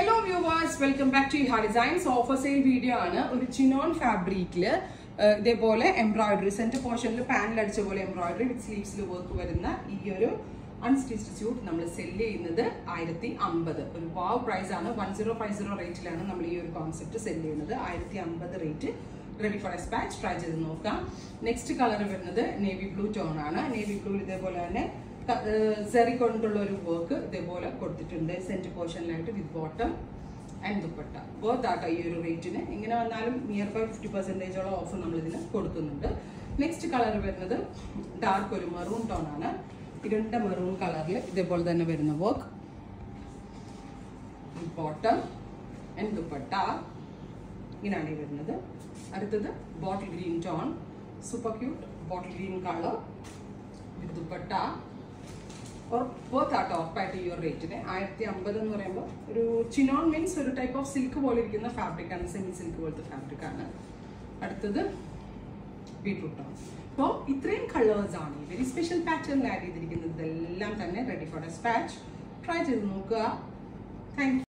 hello viewers welcome back to ഹാ designs offer sale video ആണ് ഒരു ചിനോൺ ഫാബ്രിക്കില് ഇതേപോലെ എംബ്രോയിഡറി സെന്റർ പോർഷനിൽ പാനൽ അടിച്ച പോലെ എംബ്രോയിഡറി വിത്ത് സ്ലീവ്സിൽ വർക്ക് വരുന്ന ഈ ഒരു അൺസ്റ്റിച്ച്ഡ് സ്യൂട്ട് നമ്മൾ സെല് ചെയ്യുന്നത് ആയിരത്തി അമ്പത് ഒരു വാവ് പ്രൈസ് ആണ് വൺ സീറോ ഫൈവ് സീറോ റേറ്റിലാണ് നമ്മൾ ഈ ഒരു കോൺസെപ്റ്റ് സെല് ചെയ്യുന്നത് ആയിരത്തി അമ്പത് rate ready for dispatch try ചെയ്ത് നോക്കാം നെക്സ്റ്റ് കളർ വരുന്നത് നേവി ബ്ലൂ ടോൺ ആണ് നേവി ബ്ലൂ ഇതേപോലെ തന്നെ സെറി കൊണ്ടുള്ള ഒരു വർക്ക് ഇതേപോലെ കൊടുത്തിട്ടുണ്ട് സെന്റർ പോർഷനിലായിട്ട് with bottom and dupatta both ആട്ടോ ഈ ഒരു റേറ്റിന് ഇങ്ങനെ വന്നാലും നിയർ ബൈ ഫിഫ്റ്റി പെർസെൻറ്റേജോളം ഓഫ് നമ്മൾ ഇതിന് കൊടുക്കുന്നുണ്ട് നെക്സ്റ്റ് കളർ വരുന്നത് ഡാർക്ക് ഒരു മെറൂൺ ടോൺ ആണ് ഇരുണ്ട മെറൂൺ കളറിൽ ഇതേപോലെ തന്നെ വരുന്ന വർക്ക് ബോട്ടം ആൻഡ് ദുപ്പട്ട ഇങ്ങനെയാണ് ഈ വരുന്നത് അടുത്തത് bottle green tone super cute bottle green colour with dupatta both ആട്ടോ ഉറപ്പായിട്ട് ഈ ഒരു റേറ്റിന് ആയിരത്തി അമ്പത് എന്ന് പറയുമ്പോൾ ഒരു ചിനോൺ മീൻസ് ഒരു ടൈപ്പ് ഓഫ് സിൽക്ക് പോലെ ഇരിക്കുന്ന ഫാബ്രിക് ആണ് സെമി സിൽക്ക് പോലത്തെ ഫാബ്രിക് ആണ് അടുത്തത് ബീട്രൂട്ട് ആണ് അപ്പോൾ ഇത്രയും കളേഴ്സ് ആണ് ഈ വെരി സ്പെഷ്യൽ പാറ്റേണിൽ ആഡ് ചെയ്തിരിക്കുന്നത് ഇതെല്ലാം തന്നെ റെഡി ഫോർ ഡെസ്പാച്ച് ട്രൈ ചെയ്ത് നോക്കുക താങ്ക്